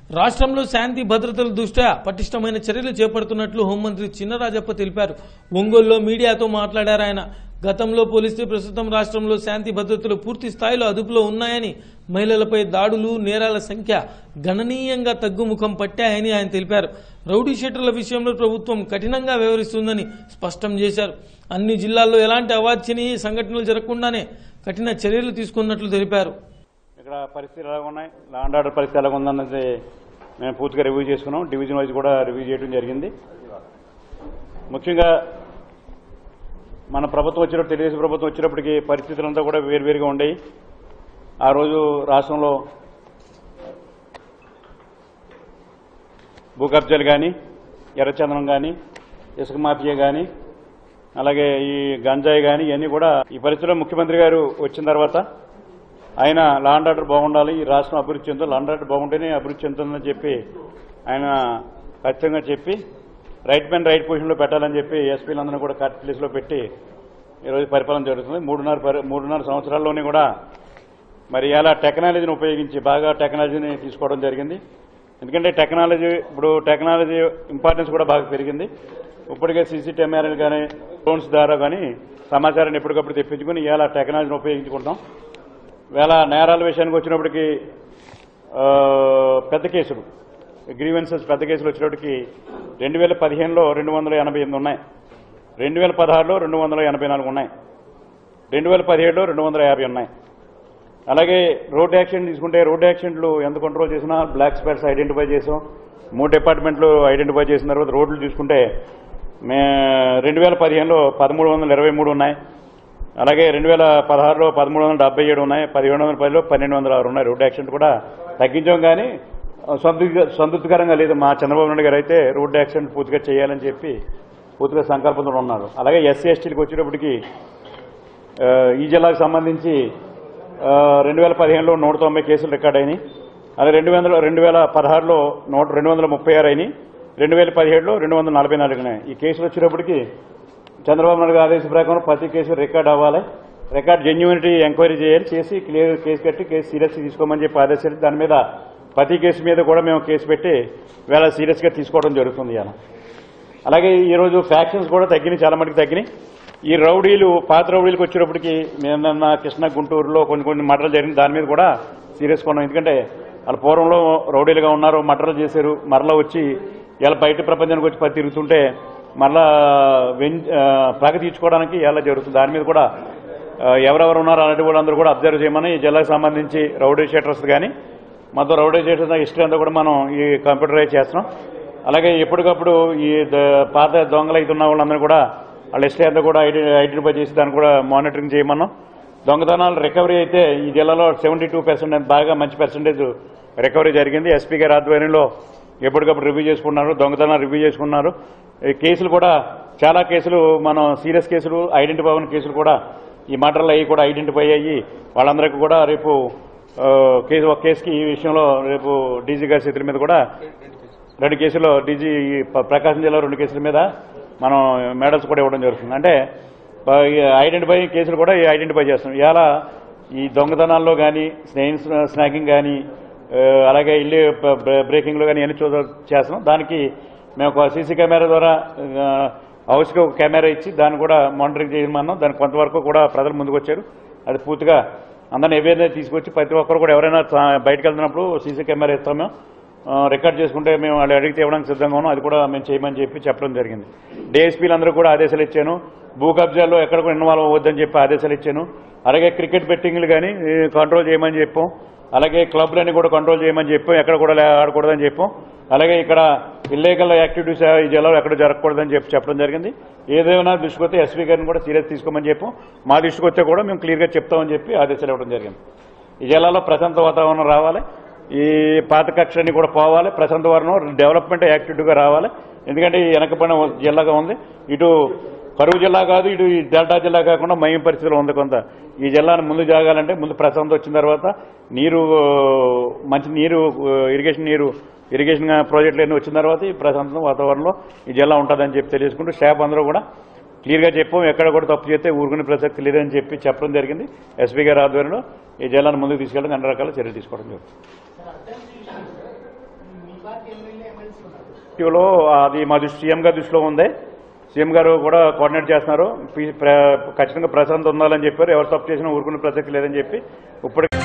రాష్ట్రంలో శాంతి భద్రతల దృష్ట్యా పటిష్టమైన చర్యలు చేపడుతున్నట్లు హోంమంత్రి చిన్నరాజప్ప తెలిపారు ఒంగోలులో మీడియాతో మాట్లాడారు ఆయన గతంలో పోలిస్తే ప్రస్తుతం రాష్ట్రంలో శాంతి భద్రతలు పూర్తి స్థాయిలో అదుపులో ఉన్నాయని మహిళలపై దాడులు నేరాల సంఖ్య గణనీయంగా తగ్గుముఖం పట్టాయని ఆయన తెలిపారు రౌడీ షీటర్ల విషయంలో ప్రభుత్వం కఠినంగా వ్యవహరిస్తుందని స్పష్టం చేశారు అన్ని జిల్లాల్లో ఎలాంటి అవాంఛనీయ సంఘటనలు జరగకుండానే కఠిన చర్యలు తీసుకున్నట్లు తెలిపారు ఇక్కడ పరిస్థితులు ఎలా ఉన్నాయి లా అండ్ ఆర్డర్ పరిస్థితి ఎలా ఉందన్నది మేము పూర్తిగా రివ్యూ చేసుకున్నాం డివిజన్ వైజ్ కూడా రివ్యూ చేయడం జరిగింది ముఖ్యంగా మన ప్రభుత్వం వచ్చినప్పుడు తెలుగుదేశం ప్రభుత్వం వచ్చినప్పటికీ పరిస్థితులంతా కూడా వేరువేరుగా ఉండేవి ఆ రోజు రాష్ట్రంలో భూ కబ్జాలు కానీ ఎర్రచందనం కానీ ఇసుక మాఫియా కానీ అలాగే ఈ గంజాయి కానీ ఇవన్నీ కూడా ఈ పరిస్థితిలో ముఖ్యమంత్రి గారు వచ్చిన తర్వాత ఆయన లా అండ్ ఆర్డర్ బాగుండాలి ఈ రాష్ట్రం అభివృద్ధి చెందాలి లా అండ్ ఆర్డర్ బాగుంటేనే అభివృద్ధి చెందుతుందని చెప్పి ఆయన ఖచ్చితంగా చెప్పి రైట్ మ్యాన్ రైట్ పొజిషన్లో పెట్టాలని చెప్పి ఎస్పీలందరినీ కూడా కరెక్ట్ ప్లేస్లో పెట్టి ఈరోజు పరిపాలన జరుగుతుంది మూడున్నర పరి- మూడున్నర సంవత్సరాల్లోనే కూడా మరి ఇలా టెక్నాలజీని ఉపయోగించి బాగా టెక్నాలజీని తీసుకోవడం జరిగింది ఎందుకంటే టెక్నాలజీ ఇప్పుడు టెక్నాలజీ ఇంపార్టెన్స్ కూడా బాగా పెరిగింది ఇప్పటికే సీసీ కెమెరాలు కానీ డ్రోన్స్ ద్వారా కానీ సమాచారాన్ని ఎప్పటికప్పుడు తెప్పించుకుని ఇలా టెక్నాలజీని ఉపయోగించుకుంటాం వేళ నేరాల విషయానికి వచ్చినప్పటికీ ఆ, పెద్ద కేసులు గ్రీవెన్సెస్ పెద్ద కేసులు వచ్చినప్పటికి రెండు వేల పదిహేనులో రెండు వందల ఎనభై ఎనిమిది ఉన్నాయి రెండు వేల పదహారులో రెండు వందల ఎనభై నాలుగు ఉన్నాయి రెండు వేల పదిహేడులో రెండు వందల యాభై ఉన్నాయి అలాగే రోడ్ యాక్సిడెంట్ తీసుకుంటే రోడ్ యాక్సిడెంట్లు ఎంత కంట్రోల్ చేసినా బ్లాక్ స్పాట్స్ ఐడెంటిఫై చేసాం మూడు డిపార్ట్మెంట్లు ఐడెంటిఫై చేసిన తర్వాత రోడ్లు చూసుకుంటే మే రెండు వేల పదిహేనులో పదమూడు వందల ఇరవై మూడు ఉన్నాయి అలాగే రెండు వేల పదహారులో పదమూడు వందల డెబ్బై ఏడు ఉన్నాయి పదిహేడు వందల పదిలో పన్నెండు వందల ఆరు ఉన్నాయి రోడ్ యాక్సిడెంట్ కూడా తగ్గించాం కానీ సంతృప్తి సంతృప్తికరంగా లేదు మా చంద్రబాబు నాయుడు గారు అయితే రోడ్ యాక్సిడెంట్ పూర్తిగా చేయాలని చెప్పి పూర్తిగా సంకల్పంతో ఉన్నారు అలాగే ఎస్సీ ఎస్టీలకు వచ్చేటప్పటికి ఆ, ఈ జిల్లాకు సంబంధించి రెండు వేల పదిహేనులో నూట తొంభై కేసులు రికార్డ్ అయినాయి అలాగే రెండు వందల రెండు వేల పదహారులో నూట రెండు వందల ముప్పై ఆరు అయినాయి రెండు వేల పదిహేడులో రెండు వందల నలభై నాలుగు ఉన్నాయి ఈ కేసులు వచ్చేటప్పటికి చంద్రబాబు నాయుడు గారి ఆదేశ ప్రకారం ప్రతి కేసు రికార్డ్ అవ్వాలి రికార్డ్ జెన్యూనిటీ ఎంక్వైరీ చేయాలి చేసి క్లియర్ కేసు కట్టి కేసు సీరియస్ తీసుకోమని చెప్పి ఆదేశాలు దాని మీద ప్రతి కేసు మీద కూడా మేము కేసు పెట్టి వేళ సీరియస్గా తీసుకోవడం జరుగుతుంది ఇవాళ అలాగే ఈ రోజు ఫ్యాక్షన్స్ కూడా తగ్గినాయి చాలా మటుకు తగ్గినాయి ఈ రౌడీలు పాత రౌడీలకు వచ్చేటప్పటికి నిన్న కృష్ణ గుంటూరులో కొన్ని కొన్ని మటలు జరిగింది దాని మీద కూడా సీరియస్ కొన్నాం ఎందుకంటే వాళ్ళు పూర్వంలో రౌడీలుగా ఉన్నారు మటలు చేశారు మరలా వచ్చి ఇలా బయట ప్రపంచానికి వచ్చి పది తిరుగుతుంటే మరలా వెం- ఆ, పగ తీర్చుకోవడానికి ఎలా జరుగుతుంది దాని మీద కూడా ఆ, ఎవరెవరు ఉన్నారో అలాంటి వాళ్ళందరూ కూడా అబ్జర్వ్ చేయమని ఈ జిల్లాకు సంబంధించి రౌడీ షీటర్స్ కానీ మొత్తం రౌడీ షీటర్స్ హిస్టరీ అంతా కూడా మనం ఈ కంప్యూటరైజ్ చేస్తున్నాం అలాగే ఎప్పటికప్పుడు ఈ ద- పాత దొంగలు అవుతున్న వాళ్ళందరూ కూడా వాళ్ళ హిస్టరీ అంతా కూడా ఐడెంటి- ఐడెంటిఫై చేసి దాన్ని కూడా మానిటరింగ్ చేయమన్నాం దొంగతనాలు రికవరీ అయితే ఈ జిల్లాలో సెవెంటీ టూ పర్సెంట్ బాగా మంచి పర్సెంటేజ్ రికవరీ జరిగింది ఎస్పీ గారి ఆధ్వర్యంలో ఎప్పటికప్పుడు రివ్యూ చేసుకున్నారు దొంగతనాలు రివ్యూ చేసుకున్నారు ఈ కేసులు కూడా చాలా కేసులు మనం సీరియస్ కేసులు ఐడెంటిఫై అయిన కేసులు కూడా ఈ మటర్లు అయ్యి కూడా ఐడెంటిఫై అయ్యి వాళ్ళందరికీ కూడా రేపు ఆ, కేసు ఒక కేసుకి ఈ విషయంలో రేపు డీజీ గారి చేతుల మీద కూడా రెండు కేసుల్లో డీజీ ప- ప్రకాశం జిల్లా రెండు కేసుల మీద మనం మెడల్స్ కూడా ఇవ్వడం జరుగుతుంది అంటే ప- ఈ ఐడెంటిఫై కేసులు కూడా ఈ ఐడెంటిఫై చేస్తాం ఇలా ఈ దొంగతనాల్లో కానీ స్నేహిన్ స్నాకింగ్ కానీ ఆ, అలాగే ఇల్లు ప- బ్రే- బ్రేకింగ్లో కానీ అన్ని చూడ చేస్తున్నాం దానికి మేము ఒక సీసీ కెమెరా ద్వారా ఆ, హౌస్కి ఒక కెమెరా ఇచ్చి దాన్ని కూడా మానిటరింగ్ చేయమన్నాం దానికి కొంతవరకు కూడా ప్రజలు ముందుకు వచ్చారు అది పూర్తిగా అందరిని అవేర్నెస్ తీసుకొచ్చి ప్రతి ఒక్కరు కూడా ఎవరైనా సా- బయటకు వెళ్తున్నప్పుడు సీసీ కెమెరా ఇస్తాం మేము ఆ, రికార్డ్ చేసుకుంటే మేము వాళ్ళు అడిగితే ఇవ్వడానికి సిద్ధంగా ఉన్నాం అది కూడా మేము చేయమని చెప్పి చెప్పడం జరిగింది డిఎస్పీలందరూ కూడా ఆదేశాలు ఇచ్చాను భూ కబ్జాల్లో ఎక్కడ కూడా ఇన్వాల్వ్ అవ్వద్దని చెప్పి ఆదేశాలు ఇచ్చాను అలాగే క్రికెట్ బెట్టింగ్లు కానీ ఈ, కంట్రోల్ చేయమని చెప్పాం అలాగే క్లబ్లన్నీ కూడా కంట్రోల్ చేయమని చెప్పాం ఎక్కడ కూడా లే- ఆడకూడదని చెప్పాం అలాగే ఇక్కడ ఇల్లీగల్ యాక్టివిటీస్ ఈ జిల్లాలో ఎక్కడ జరగకూడదని చెప్పి చెప్పడం జరిగింది ఏదైనా దృష్టికి వస్తే ఎస్పీ గారిని కూడా సీరియస్ తీసుకోమని చెప్పాం మా దృష్టికి వస్తే కూడా మేము క్లియర్గా చెప్తామని చెప్పి ఆదేశాలు ఇవ్వడం జరిగింది ఈ జిల్లాలో ప్రశాంత వాతావరణం రావాలి ఈ పాత కక్షని కూడా పోవాలి ప్రశాంత వాతావరణం డెవలప్మెంట్ యాక్టివిటీగా రావాలి ఎందుకంటే ఈ వెనకబడిన జిల్లాగా ఉంది ఇటు కరువు జిల్లా కాదు ఇటు ఈ డెల్టా జిల్లా కాకుండా మయం పరిస్థితిలో ఉంది కొంత ఈ జిల్లాను ముందు జాగాలంటే ముందు ప్రశాంతత వచ్చిన తర్వాత నీరు మంచి నీరు ఇరిగేషన్ నీరు ఇరిగేషన్ ప్రాజెక్టులు అన్నీ వచ్చిన తర్వాత ఈ ప్రశాంత వాతావరణంలో ఈ జిల్లా ఉంటుందని చెప్పి తెలియజేసుకుంటూ స్టాఫ్ అందరూ కూడా క్లియర్గా చెప్పాం ఎక్కడ కూడా తప్పు చేస్తే ఊరుకునే ప్రసక్తి లేదని చెప్పి చెప్పడం జరిగింది ఎస్పీ గారి ఆధ్వర్యంలో ఈ జిల్లాను ముందుకు తీసుకెళ్ళడానికి అన్ని రకాల చర్యలు తీసుకోవడం జరుగుతుంది లో అది మా దృష్టి సీఎం గారి దృష్టిలో ఉంది సీఎం గారు కూడా కోఆర్డినేట్ చేస్తున్నారు పి- ప్ర- ఖచ్చితంగా ప్రశాంత్ ఉండాలని చెప్పారు ఎవరు తప్పు చేసినా ఊరుకునే ప్రసక్తి లేదని చెప్పి ఇప్పటికి